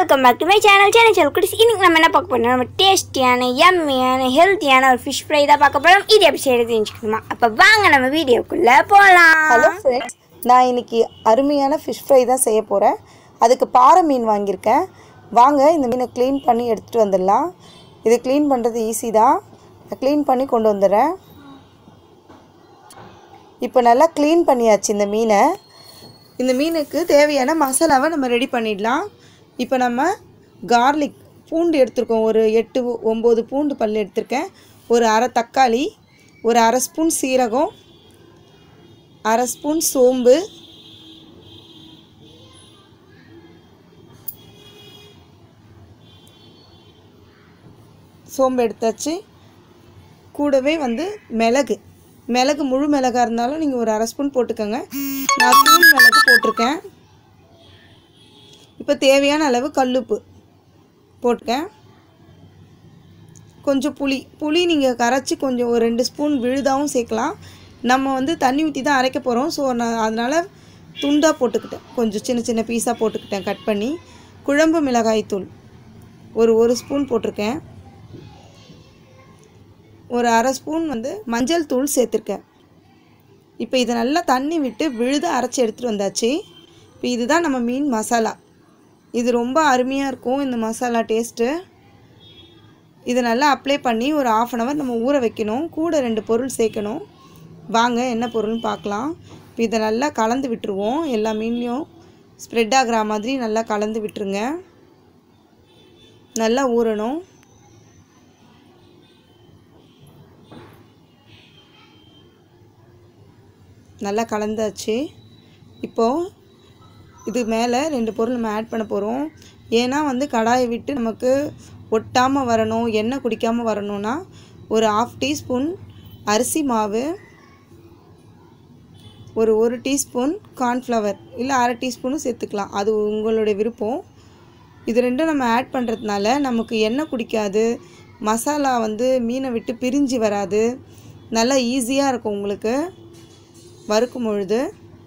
welcome back to my channel channel channel குடிஸ் இன்னைக்கு நம்ம என்ன பார்க்க போறோம் நம்ம டேஸ்டியான யம்மியான ஹெல்த்தியான ஒரு ஃபிஷ் ஃப்ரை தான் பார்க்க போறோம் இது எப்படி செய்யறது தெரிஞ்சுக்கணுமா அப்போ வாங்க நம்ம வீடியோக்குள்ள போகலாம் ஹலோ ஃப்ரெண்ட்ஸ் நான் இன்னைக்கு அருமையான ஃபிஷ் ஃப்ரை தான் செய்ய போகிறேன் அதுக்கு பாறை மீன் வாங்கியிருக்கேன் வாங்க இந்த மீனை க்ளீன் பண்ணி எடுத்துகிட்டு வந்துடலாம் இது க்ளீன் பண்ணுறது ஈஸி தான் நான் க்ளீன் பண்ணி கொண்டு வந்துடுறேன் இப்போ நல்லா க்ளீன் பண்ணியாச்சு இந்த மீனை இந்த மீனுக்கு தேவையான மசாலாவை நம்ம ரெடி பண்ணிடலாம் இப்போ நம்ம கார்லிக் பூண்டு எடுத்திருக்கோம் ஒரு எட்டு ஒம்பது பூண்டு பல் எடுத்திருக்கேன் ஒரு அரை தக்காளி ஒரு அரை ஸ்பூன் சீரகம் அரை ஸ்பூன் சோம்பு சோம்பு எடுத்தாச்சு கூடவே வந்து மிளகு மிளகு முழு மிளகா இருந்தாலும் நீங்கள் ஒரு அரை ஸ்பூன் போட்டுக்கோங்க நான் தூள் மிளகு போட்டிருக்கேன் இப்போ தேவையான அளவு கல்லுப்பு போட்டுக்கேன் கொஞ்சம் புளி புளி நீங்கள் கரைச்சி கொஞ்சம் ஒரு ரெண்டு ஸ்பூன் விழுதாவும் சேர்க்கலாம் நம்ம வந்து தண்ணி ஊற்றி தான் அரைக்க போகிறோம் ஸோ நான் அதனால் துண்டாக போட்டுக்கிட்டேன் கொஞ்சம் சின்ன சின்ன பீஸாக போட்டுக்கிட்டேன் கட் பண்ணி குழம்பு மிளகாய் தூள் ஒரு ஒரு ஸ்பூன் போட்டிருக்கேன் ஒரு அரை ஸ்பூன் வந்து மஞ்சள் தூள் சேர்த்துருக்கேன் இப்போ இதை நல்லா தண்ணி விட்டு விழுத அரைச்சி எடுத்துகிட்டு வந்தாச்சு இப்போ இதுதான் நம்ம மீன் மசாலா இது ரொம்ப அருமையாக இருக்கும் இந்த மசாலா டேஸ்ட்டு இதை நல்லா அப்ளை பண்ணி ஒரு ஆஃப் அன் ஹவர் நம்ம ஊற வைக்கணும் கூட ரெண்டு பொருள் சேர்க்கணும் வாங்க என்ன பொருள்னு பார்க்கலாம் இப்போ இதை நல்லா கலந்து விட்டுருவோம் எல்லா மீன்லேயும் ஸ்ப்ரெட் ஆகிற மாதிரி நல்லா கலந்து விட்டுருங்க நல்லா ஊறணும் நல்லா கலந்தாச்சு இப்போது இது மேலே ரெண்டு பொருள் நம்ம ஆட் பண்ண போகிறோம் ஏன்னா வந்து கடாயை விட்டு நமக்கு ஒட்டாமல் வரணும் எண்ணெய் குடிக்காமல் வரணும்னா ஒரு ஆஃப் டீஸ்பூன் அரிசி மாவு ஒரு ஒரு டீஸ்பூன் கார்ன்ஃப்ளவர் இல்லை அரை டீஸ்பூனும் சேர்த்துக்கலாம் அது உங்களுடைய விருப்பம் இது ரெண்டும் நம்ம ஆட் பண்ணுறதுனால நமக்கு எண்ணெய் குடிக்காது மசாலா வந்து மீனை விட்டு பிரிஞ்சு வராது நல்லா ஈஸியாக இருக்கும் உங்களுக்கு வறுக்கும் பொழுது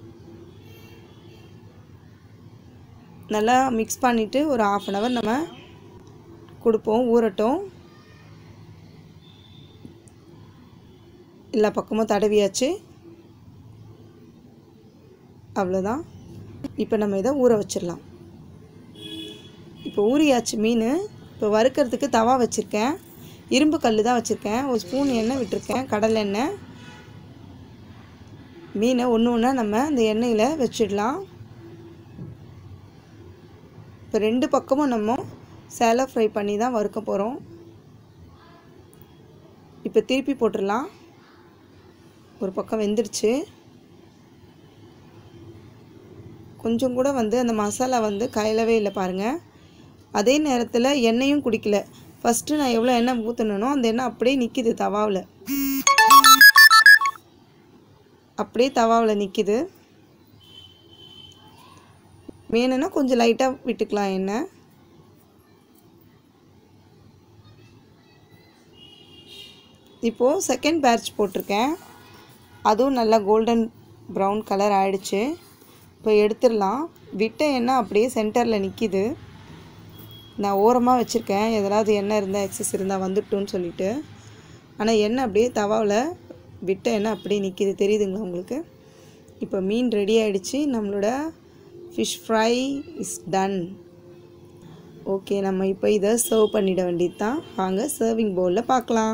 நல்லா மிக்ஸ் பண்ணிவிட்டு ஒரு ஆஃப் அன் ஹவர் நம்ம கொடுப்போம் ஊறட்டும் எல்லா பக்கமும் தடவியாச்சு அவ்வளோதான் இப்போ நம்ம இதை ஊற வச்சிடலாம் இப்போ ஊறியாச்சு மீன் இப்போ வறுக்கிறதுக்கு தவா வச்சுருக்கேன் இரும்பு கல் தான் வச்சுருக்கேன் ஒரு ஸ்பூன் எண்ணெய் விட்டுருக்கேன் கடலை எண்ணெய் மீனை ஒன்று ஒன்றா நம்ம அந்த எண்ணெயில் வச்சிடலாம் இப்போ ரெண்டு பக்கமும் நம்ம சேலை ஃப்ரை பண்ணி தான் வறுக்க போகிறோம் இப்போ திருப்பி போட்டுடலாம் ஒரு பக்கம் வெந்துருச்சு கொஞ்சம் கூட வந்து அந்த மசாலா வந்து கையிலவே இல்லை பாருங்கள் அதே நேரத்தில் எண்ணெயும் குடிக்கல ஃபஸ்ட்டு நான் எவ்வளோ எண்ணெய் ஊற்றணுனோ அந்த எண்ணெய் அப்படியே நிற்கிது தவாவில் அப்படியே தவாவில் நிற்கிது வேணும்னா கொஞ்சம் லைட்டாக விட்டுக்கலாம் எண்ணெய் இப்போது செகண்ட் பேட்ச் போட்டிருக்கேன் அதுவும் நல்லா கோல்டன் ப்ரௌன் கலர் ஆயிடுச்சு இப்போ எடுத்துடலாம் விட்ட எண்ணெய் அப்படியே சென்டரில் நிற்கிது நான் ஓரமாக வச்சுருக்கேன் எதாவது எண்ணெய் இருந்தால் எக்ஸஸ் இருந்தால் வந்துட்டோன்னு சொல்லிட்டு ஆனால் எண்ணெய் அப்படியே தவாவில் விட்ட எண்ணெய் அப்படியே நிற்கிது தெரியுதுங்களா உங்களுக்கு இப்போ மீன் ரெடி ஆகிடுச்சு நம்மளோட fish fry is done okay நம்ம இப்போ இதை சர்வ் பண்ணிட வேண்டியது தான் வாங்க சர்விங் பவுலில் பார்க்கலாம்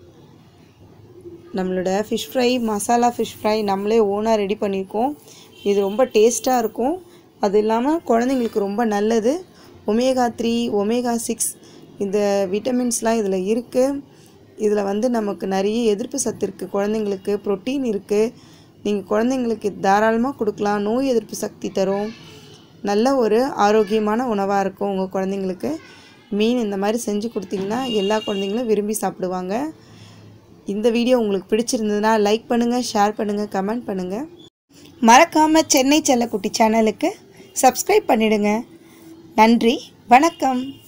நம்மளோட fish fry masala fish fry நம்மளே ஓனாக ரெடி பண்ணியிருக்கோம் இது ரொம்ப டேஸ்ட்டாக இருக்கும் அது இல்லாமல் குழந்தைங்களுக்கு ரொம்ப நல்லது ஒமேகா த்ரீ ஒமேகா சிக்ஸ் இந்த விட்டமின்ஸ்லாம் இதில் இருக்குது இதில் வந்து நமக்கு நிறைய எதிர்ப்பு சத்து இருக்குது குழந்தைங்களுக்கு ப்ரோட்டீன் இருக்குது நீங்கள் குழந்தைங்களுக்கு தாராளமாக கொடுக்கலாம் நோய் எதிர்ப்பு சக்தி தரும் நல்ல ஒரு ஆரோக்கியமான உணவாக இருக்கும் உங்கள் குழந்தைங்களுக்கு மீன் இந்த மாதிரி செஞ்சு கொடுத்தீங்கன்னா எல்லா குழந்தைங்களும் விரும்பி சாப்பிடுவாங்க இந்த வீடியோ உங்களுக்கு பிடிச்சிருந்ததுன்னா லைக் பண்ணுங்கள் ஷேர் பண்ணுங்கள் கமெண்ட் பண்ணுங்கள் மறக்காமல் சென்னை செல்லக்குட்டி சேனலுக்கு சப்ஸ்கிரைப் பண்ணிடுங்க நன்றி வணக்கம்